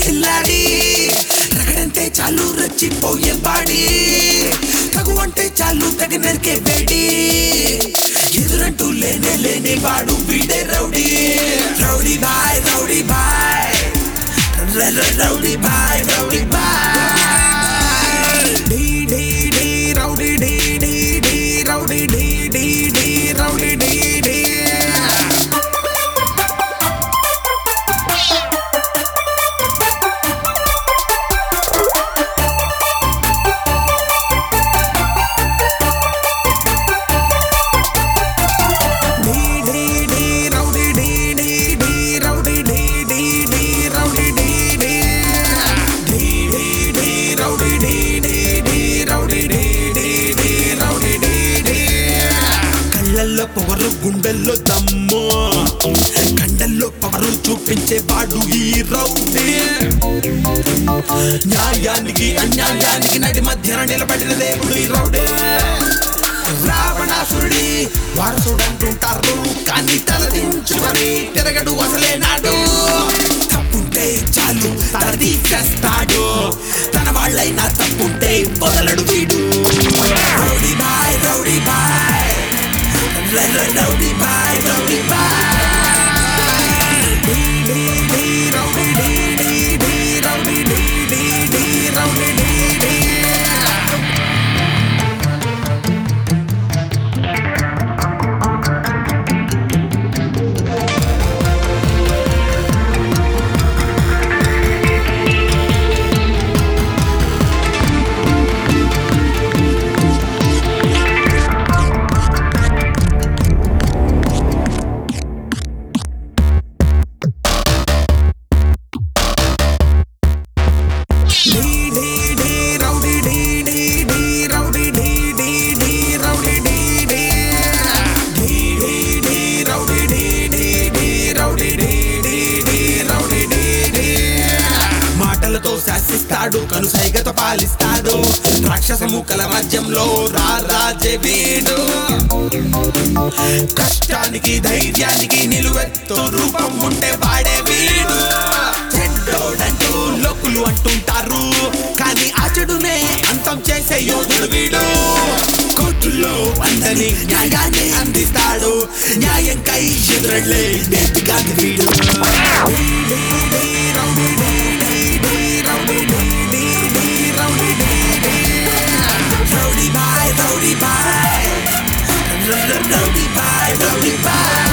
కిల్లాడి రగడంటే చాలు రచ్చిపోయే బాడి తగు అంటే చాలు తగి నరికే వేడి ఎదురంటూ లేనే లేని వాడు వీడే rowdy rowdy boy rowdy boy ర- ర- రౌడీ బాయ్ రౌడీ బాయ్ డీ డీ డీ రౌడీ డీ డీ డీ రౌడీ డీ డీ డీ రౌడీ డీ డీ డీ డీ డీ రౌడీ డీ డీ డీ రౌడీ డీ డీ డీ రౌడీ డీ డీ డీ డీ డీ రౌడీ డీ డీ డీ రౌడీ డీ డీ డీ రౌడీ డీ డీ కళ్ళల్లో పొగరు గుండెల్లో దమ్ము కండల్లో పవరు చూపించే వాడు ఈ రౌడీ న్యాయానికి అన్యాయానికి నడి మధ్యన నిలబడిన దేవుడు ఈ రౌడీ రావణాసురుడి వారసుడంటుంటారు కానీ తలదించుకొని తిరగడు అసలే నాడు తప్పుంటే చాలు తల తీసేస్తాడు తన వాళ్ళైనా తప్పుంటే వదలడు వీడు రౌడీ బాయ్ రౌడీ బాయ్ ర- ర- రౌడీ బాయ్ రౌడీ బాయ్ డీ డీ డీ రౌడీ డీ డీ డీ రౌడీ డీ డీ డీ రౌడీ డీ డీ డీ డీ డీ రౌడీ డీ డీ డీ రౌడీ డీ డీ డీ రౌడీ డీ డీ డీ డీ డీ రౌడీ డీ డీ డీ రౌడీ డీ డీ డీ రౌడీ డీ డీ మాటలతో శాసిస్తాడు కనుసైగత పాలిస్తాడు రాక్షస మూకల రాజ్యంలో రారాజే వీడు కష్టానికి ధైర్యానికి నిలువెత్తు రూపం ఉంటే వాడే వీడు చెడ్డోడంటూ లోకులు అంటుంటారు కానీ ఆ చెడునే అంతం చేసే యోధుడు వీడు కోర్టుల్లో అందని న్యాయాన్ని అందిస్తాడు న్యాయంకై ఎదురళ్ళే గాంధీ వీడు డీ డీ డీ రౌడీ డీ డీ డీ రౌడీ డీ డీ డీ రౌడీ డీ డీ rowdy boy rowdy boy rowdy boy rowdy bye